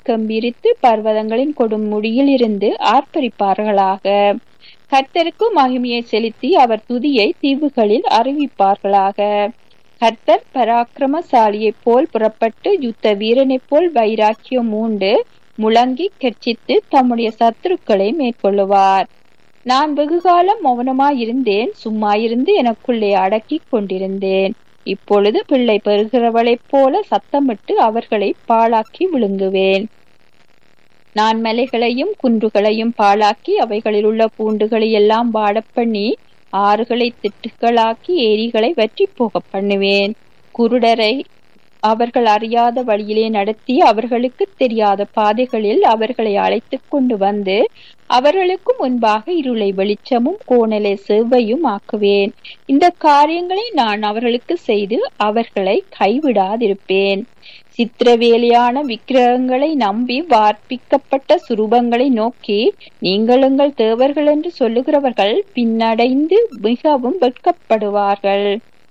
கம்பீரித்து பர்வதங்களின் கொடும் முடியில் இருந்து ஆர்ப்பரிப்பார்களாக கர்த்தருக்கு மகிமையை செலுத்தி அவர் துதியை தீவுகளில் அறிவிப்பார்களாக கர்த்தர் பராக்கிரமசாலியைப் போல் புறப்பட்டு யுத்த வீரனைப் போல் வைராக்கியம் மூண்டு முழங்கி கெர்ச்சித்து தம்முடைய சத்துருக்களை மேற்கொள்ளுவார் நான் வெகுகாலம் மௌனமாயிருந்தேன் சும்மாயிருந்து எனக்குள்ளே அடக்கிக் கொண்டிருந்தேன் இப்பொழுது பிள்ளை பெறுகிறவளைப் போல சத்தமிட்டு அவர்களை பாழாக்கி விழுங்குவேன் நான் மலைகளையும் குன்றுகளையும் பாழாக்கி அவைகளில் உள்ள பூண்டுகளை எல்லாம் வாடப்பண்ணி ஆறுகளை திட்டுகளாக்கி ஏரிகளை வற்றி போக பண்ணுவேன் குருடரை அவர்கள் அறியாத வழியிலே நடத்தி அவர்களுக்கு தெரியாத பாதைகளில் அவர்களை அழைத்து கொண்டு வந்து அவர்களுக்கு முன்பாக இருளை வெளிச்சமும் கோணலை செவ்வையும் ஆக்குவேன் இந்த காரியங்களை நான் அவர்களுக்கு செய்து அவர்களை கைவிடாதிருப்பேன் சித்திரவேலியான விக்கிரகங்களை நம்பி வார்ப்பிக்கப்பட்ட சுரூபங்களை நோக்கி நீங்கள் உங்கள் தேவர்கள் என்று சொல்லுகிறவர்கள் பின்னடைந்து மிகவும் வெட்கப்படுவார்கள்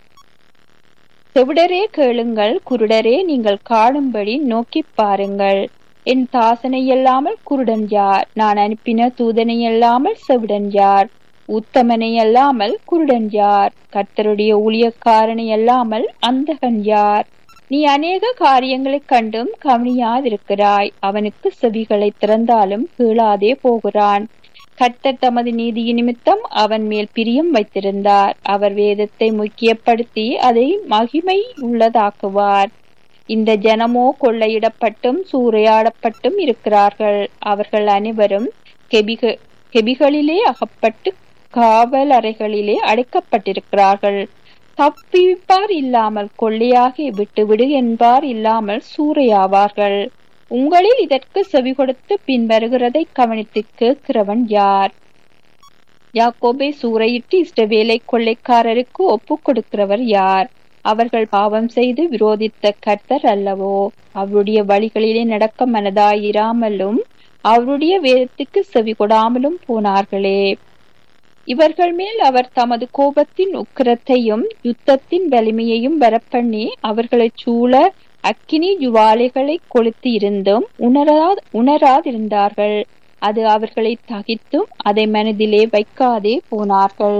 செவிடரே கேளுங்கள் குருடரே நீங்கள் காணும்படி நோக்கி பாருங்கள் என் தாசனை அல்லாமல் குருடன் யார் நான் அனுப்பின தூதனை அல்லாமல் செவிடன் யார் உத்தமனை அல்லாமல் குருடன் யார் கர்த்தருடைய ஊழியக்காரனை அல்லாமல் அந்தகன் யார் நீ அநேக காரியங்களைக் கண்டும் கவனியாதிருக்கிறாய் அவனுக்கு செவிகளை திறந்தாலும் கீழாதே போகிறான் கர்த்தர் தமது நீதி நிமித்தம் அவன் மேல் பிரியம் வைத்திருந்தார் அவர் வேதத்தை முக்கியப்படுத்தி அதை மகிமை உள்ளதாக்குவார் இந்த ஜனமோ கொள்ளையிடப்பட்டும் சூறையாடப்பட்டும் இருக்கிறார்கள் அவர்கள் அனைவரும் கெபிக கெபிகளிலே அகப்பட்டு காவல் அறைகளிலே அடைக்கப்பட்டிருக்கிறார்கள் தப்பிப்பார் இல்லாமல் கொள்ளையாகி விட்டுவிடு என்பார் இல்லாமல் சூறையாவார்கள் உங்களில் இதற்கு செவி கொடுத்து பின்வருகிறதை கவனித்து கேட்கிறவன் யார் யாக்கோபை சூறையிட்டு இஷ்டவேலை கொள்ளைக்காரருக்கு ஒப்பு கொடுக்கிறவர் யார் அவர்கள் பாவம் செய்து விரோதித்த கர்த்தர் அல்லவோ அவருடைய வழிகளிலே நடக்க மனதாயிராமலும் அவருடைய வேதத்துக்கு செவி கொடாமலும் போனார்களே இவர்கள் மேல் அவர் தமது கோபத்தின் உக்கிரத்தையும் யுத்தத்தின் வலிமையையும் வரப்பண்ணி அவர்களைச் சூழ அக்கினி ஜுவாலைகளை கொளுத்தி இருந்தும் உணரா உணராதிருந்தார்கள் அது அவர்களை தகித்தும் அதை மனதிலே வைக்காதே போனார்கள்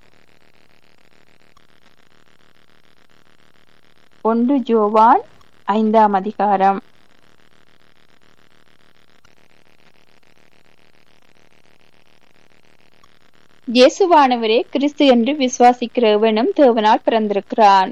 ஒன்று ஜோவான் ஐந்தாம் அதிகாரம் இயேசுவானவரே கிறிஸ்து என்று விசுவாசிக்கிற எவனும் தேவனால் பிறந்திருக்கிறான்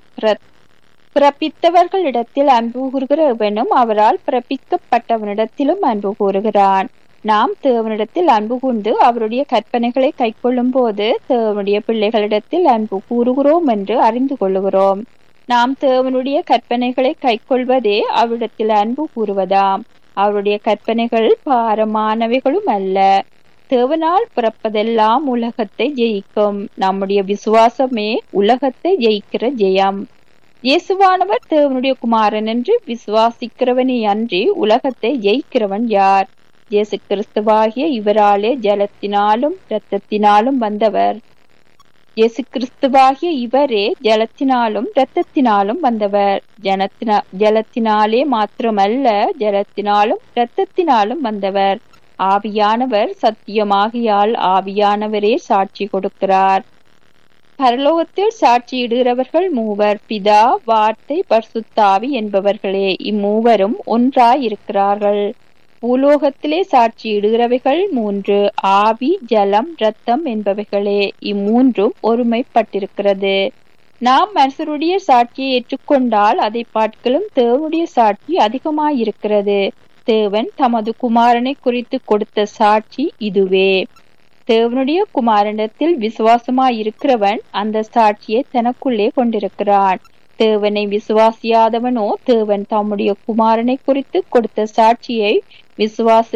பிறப்பித்தவர்களிடத்தில் அன்பு கூறுகிற எவனும் அவரால் பிறப்பிக்கப்பட்டவனிடத்திலும் அன்பு கூறுகிறான் நாம் தேவனிடத்தில் அன்பு கூர்ந்து அவருடைய கற்பனைகளை கைக்கொள்ளும் போது தேவனுடைய பிள்ளைகளிடத்தில் அன்பு கூறுகிறோம் என்று அறிந்து கொள்ளுகிறோம் நாம் தேவனுடைய கற்பனைகளை கைக்கொள்வதே அவரிடத்தில் அன்பு கூறுவதாம் அவருடைய கற்பனைகள் பாரமானவைகளும் அல்ல தேவனால் பிறப்பதெல்லாம் உலகத்தை ஜெயிக்கும் நம்முடைய விசுவாசமே உலகத்தை ஜெயிக்கிற ஜெயம் இயேசுவானவர் தேவனுடைய குமாரன் என்று விசுவாசிக்கிறவனே அன்றி உலகத்தை ஜெயிக்கிறவன் யார் இயேசு கிறிஸ்துவாகிய இவராலே ஜலத்தினாலும் இரத்தத்தினாலும் வந்தவர் இயேசு கிறிஸ்துவாகிய இவரே ஜலத்தினாலும் இரத்தத்தினாலும் வந்தவர் ஜனத்தினா ஜலத்தினாலே மாத்திரமல்ல ஜலத்தினாலும் இரத்தத்தினாலும் வந்தவர் ஆவியானவர் சத்தியமாகியால் ஆவியானவரே சாட்சி கொடுக்கிறார் பரலோகத்தில் சாட்சியிடுகிறவர்கள் மூவர் பிதா வார்த்தை பர்சுத்தாவி என்பவர்களே இம்மூவரும் ஒன்றாயிருக்கிறார்கள் பூலோகத்திலே சாட்சியிடுகிறவைகள் மூன்று ஆவி ஜலம் இரத்தம் என்பவைகளே இம்மூன்றும் ஒருமைப்பட்டிருக்கிறது நாம் மனுஷருடைய சாட்சியை ஏற்றுக்கொண்டால் அதை பார்க்கலும் தேவனுடைய சாட்சி அதிகமாயிருக்கிறது தேவன் தமது குமாரனை குறித்து கொடுத்த சாட்சி இதுவே தேவனுடைய குமாரனிடத்தில் விசுவாசமாயிருக்கிறவன் அந்த சாட்சியை தனக்குள்ளே கொண்டிருக்கிறான் தேவனை விசுவாசியாதவனோ தேவன் தம்முடைய குமாரனை குறித்து கொடுத்த சாட்சியை விசுவாச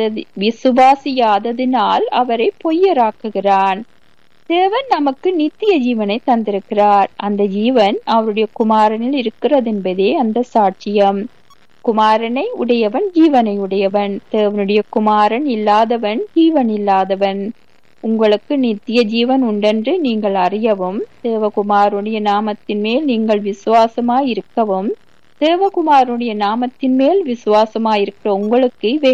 விசுவாசியாததினால் அவரை பொய்யராக்குகிறான் தேவன் நமக்கு நித்திய ஜீவனை தந்திருக்கிறார் அந்த ஜீவன் அவருடைய குமாரனில் இருக்கிறது என்பதே அந்த சாட்சியம் குமாரனை உடையவன் ஜீவனை உடையவன் தேவனுடைய குமாரன் இல்லாதவன் ஜீவன் இல்லாதவன் உங்களுக்கு நித்திய ஜீவன் உண்டென்று நீங்கள் அறியவும் தேவகுமாருடைய நாமத்தின் மேல் நீங்கள் விசுவாசமாய் இருக்கவும் தேவகுமாருடைய நாமத்தின் மேல் விசுவாசமாயிருக்கிற உங்களுக்கு இவை